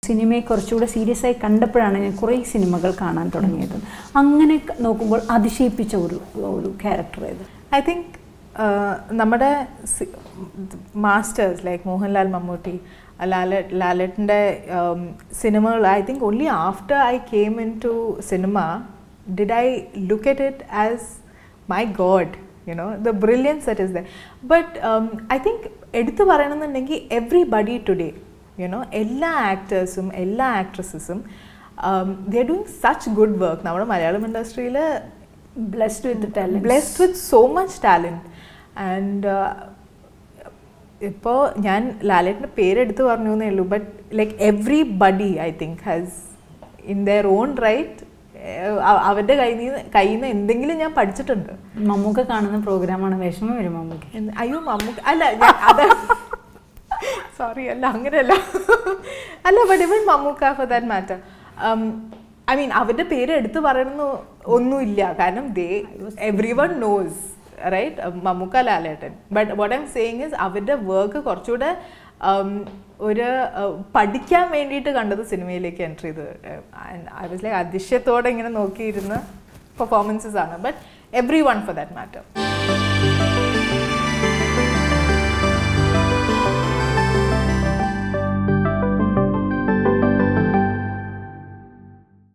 സിനിമയെ കുറച്ചുകൂടെ സീരിയസ് ആയി കണ്ടപ്പോഴാണ് ഞാൻ കുറേ സിനിമകൾ കാണാൻ തുടങ്ങിയത് അങ്ങനെ ക- നോക്കുമ്പോൾ അതിശയിപ്പിച്ച ഒരു ഒരു ക്യാരക്ടർ ഏത് ഐ തിങ്ക് നമ്മുടെ മാസ്റ്റേഴ്സ് ലൈക്ക് മോഹൻലാൽ മമ്മൂട്ടി ലാലറ്റ് ലാലറ്റിൻ്റെ സിനിമകൾ I think only after I came in to cinema did I look at it as my god you know the brilliance that is the but I think എടുത്തു പറയണമെന്നുണ്ടെങ്കിൽ എവ്രി ബഡി today you know എല്ലാ ആക്ടേഴ്സും എല്ലാ ആക്ട്രസസും they are doing such good work നമ്മുടെ മലയാളം ഇൻഡസ്ട്രിയിൽ blessed with talent blessed with so much talent and ഇപ്പോൾ ഞാൻ ലാലേട്ടിൻ്റെ പേരെടുത്ത് പറഞ്ഞു എന്നേ ഉള്ളൂ ബട്ട് ലൈക്ക് എവ്രി ബഡി I think has in their own right അവരുടെ കയ്യിൽ നിന്ന് കയ്യിൽ നിന്ന് എന്തെങ്കിലും ഞാൻ പഠിച്ചിട്ടുണ്ട് മമ്മൂക്ക കാണുന്ന പ്രോഗ്രാമാണ് വിഷമം വരും മമ്മൂക്ക് എന്ത്- അയ്യോ മമ്മൂക്ക അല്ല ഞാൻ- അത് സോറി അല്ല അങ്ങനെയല്ല അല്ല but even Mammukka for that matter I mean അവരുടെ പേര് എടുത്തു പറയണമെന്ന് ഒന്നുമില്ല കാരണം ദേ every knows right Mammukka Lalettan but what I'm saying is അവരുടെ വർക്ക് കുറച്ചുകൂടെ um, ഒരു uh, പഠിക്കാൻ വേണ്ടിയിട്ട് കണ്ടത് സിനിമയിലേക്ക് എൻട്രി ചെയ്ത് ഐ വാസ് ലൈക്ക് അതിശയത്തോടെ ഇങ്ങനെ നോക്കിയിരുന്ന പെർഫോമൻസസ് ആണ് but every for that matter